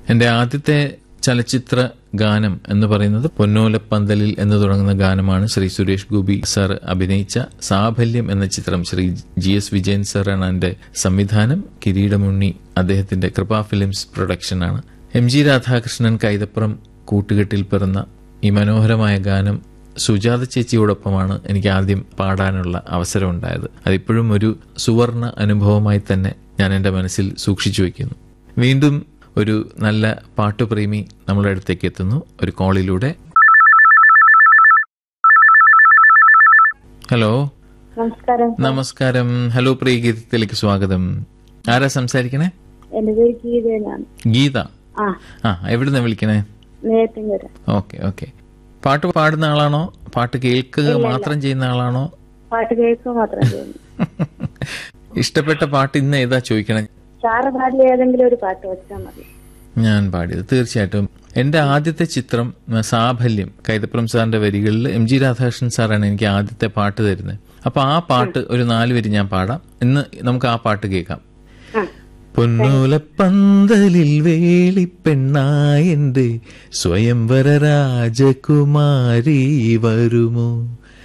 എന്റെ ആദ്യത്തെ ചലച്ചിത്ര ഗാനം എന്ന് പറയുന്നത് പൊന്നോലപ്പന്തലിൽ എന്ന് തുടങ്ങുന്ന ഗാനമാണ് ശ്രീ സുരേഷ് ഗോപി സാർ അഭിനയിച്ച സാഫല്യം എന്ന ചിത്രം ശ്രീ ജി എസ് വിജയൻ സാറാണ് എന്റെ സംവിധാനം കിരീടമുണ്ണി അദ്ദേഹത്തിന്റെ കൃപാ ഫിലിംസ് പ്രൊഡക്ഷനാണ് എം ജി രാധാകൃഷ്ണൻ കൈതപ്പുറം കൂട്ടുകെട്ടിൽ പിറന്ന ഈ മനോഹരമായ ഗാനം സുജാത ചേച്ചിയോടൊപ്പമാണ് എനിക്ക് ആദ്യം പാടാനുള്ള അവസരം ഉണ്ടായത് അതിപ്പോഴും ഒരു സുവർണ അനുഭവമായി തന്നെ ഞാൻ എൻ്റെ മനസ്സിൽ സൂക്ഷിച്ചു വയ്ക്കുന്നു വീണ്ടും ഒരു നല്ല പാട്ടുപ്രേമി നമ്മുടെ അടുത്തേക്ക് എത്തുന്നു ഒരു കോളിലൂടെ ഹലോ നമസ്കാരം നമസ്കാരം ഹലോ പ്രിയ ഗീതത്തിലേക്ക് സ്വാഗതം ആരാ സംസാരിക്കണേ എന്റെ പേര് ഗീതയാണ് ഗീത ആ ആ എവിടുന്ന വിളിക്കണേ നേരത്തിങ്കര ഓക്കെ ഓക്കെ പാട്ട് പാടുന്ന ആളാണോ പാട്ട് കേൾക്കുക മാത്രം ചെയ്യുന്ന ആളാണോ പാട്ട് കേൾക്കുക മാത്രം ചെയ്യുന്നു ഇഷ്ടപ്പെട്ട പാട്ട് ഇന്ന് ഏതാ ചോദിക്കണേ സാറ് പാടിയ ഏതെങ്കിലും ഒരു പാട്ട് വെച്ചാൽ മതി ഞാൻ പാടിയത് തീർച്ചയായിട്ടും എന്റെ ആദ്യത്തെ ചിത്രം ഉം, സാഫല്യം കൈതപ്പുറം സാറിന്റെ വരികളിൽ എം ജി രാധാകൃഷ്ണൻ സാറാണ് എനിക്ക് ആദ്യത്തെ പാട്ട് തരുന്നത് അപ്പൊ ആ പാട്ട് ഒരു നാല് വരി ഞാൻ പാടാം ഇന്ന് നമുക്ക് ആ പാട്ട് കേൾക്കാം ആ പൊന്നൂലപ്പന്തലിൽ വേളിപ്പെണ്ണായെന്റെ സ്വയംവര രാജകുമാരി വരുമോ